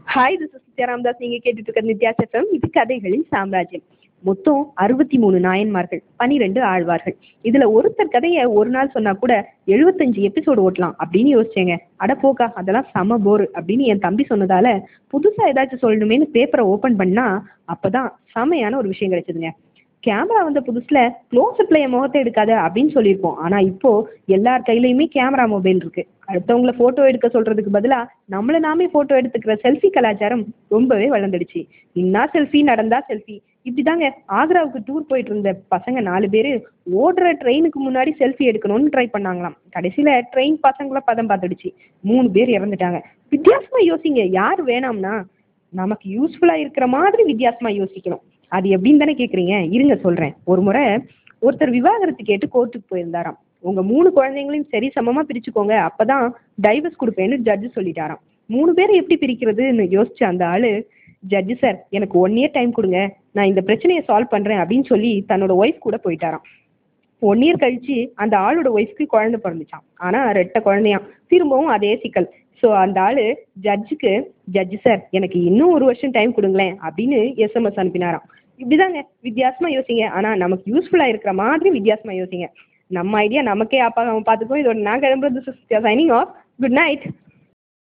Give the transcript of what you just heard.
hi this is Nithya Ramadas நீங்க கேட்டுட்டு இருக்க நித்யாஸ் எஃப்எம் இது கதைகளின் சாம்ராஜ்யம் மொத்தம் அறுபத்தி மூணு நாயன்மார்கள் பனிரெண்டு ஆழ்வார்கள் இதுல ஒருத்தர் கதையை ஒரு நாள் சொன்னா கூட எழுபத்தஞ்சு எபிசோடு ஓட்டலாம் அப்படின்னு யோசிச்சேங்க அட போக்கா அதெல்லாம் செம போர் அப்படின்னு என் தம்பி சொன்னதால புதுசா ஏதாச்சும் சொல்லணுமேனு பேப்பரை ஓபன் பண்ணா அப்பதான் செமையான ஒரு விஷயம் கிடைச்சதுங்க கேமரா வந்த புதுசுல க்ளோஸ் அப்ல என் முகத்தை எடுக்காத அப்படின்னு சொல்லியிருப்போம் ஆனா இப்போ எல்லார் கையிலயுமே கேமரா மொபைல் இருக்கு அடுத்தவங்கள போட்டோ எடுக்க சொல்றதுக்கு பதிலா நம்மள நாமே போட்டோ எடுத்துக்கிற செல்ஃபி கலாச்சாரம் ரொம்பவே வளர்ந்துடுச்சு இன்னா செல்ஃபி நடந்தா செல்ஃபி இப்படிதாங்க ஆக்ராவுக்கு டூர் போயிட்டு இருந்த பசங்க நாலு பேர் ஓடுற ட்ரெயினுக்கு முன்னாடி செல்ஃபி எடுக்கணும்னு ட்ரை பண்ணாங்களாம் கடைசியில ட்ரெயின் பசங்கள பதம் பார்த்துடுச்சு மூணு பேர் இறந்துட்டாங்க வித்தியாசமா யோசிங்க யார் வேணாம்னா நமக்கு யூஸ்ஃபுல்லா இருக்கிற மாதிரி வித்தியாசமா யோசிக்கணும் அது எப்படின்னு தானே கேக்குறீங்க இருங்க சொல்றேன் ஒரு முறை ஒருத்தர் விவாகரத்து கேட்டு கோர்ட்டுக்கு போயிருந்தாராம் உங்க மூணு குழந்தைங்களையும் சரி சமமா பிரிச்சுக்கோங்க அப்பதான் டைவர்ஸ் கொடுப்பேன்னு ஜட்ஜு சொல்லிட்டாராம் மூணு பேரை எப்படி பிரிக்கிறதுன்னு யோசிச்ச அந்த ஆளு ஜட்ஜு சார் எனக்கு ஒன் இயர் டைம் கொடுங்க நான் இந்த பிரச்சனையை சால்வ் பண்றேன் அப்படின்னு சொல்லி தன்னோட ஒய்ஃப் கூட போயிட்டாராம் ஒன் இயர் கழிச்சு அந்த ஆளோட ஒய்ஃப்க்கு குழந்தை பிறந்துச்சான் ஆனா ரெட்டை குழந்தையாம் திரும்பவும் அதே சிக்கல் ஸோ அந்த ஆளு ஜட்ஜுக்கு ஜட்ஜு சார் எனக்கு இன்னும் ஒரு வருஷம் டைம் கொடுங்களேன் அப்படின்னு எஸ்எம்எஸ் அனுப்பினாராம் இப்படிதாங்க வித்தியாசமா யோசிங்க ஆனா நமக்கு யூஸ்ஃபுல்லா இருக்கிற மாதிரி வித்தியாசமா யோசிங்க நம்ம ஐடியா நமக்கே அப்பா பார்த்துக்கோ இதோட நான் கிளம்புறது சைனிங் ஆஃப் குட் நைட்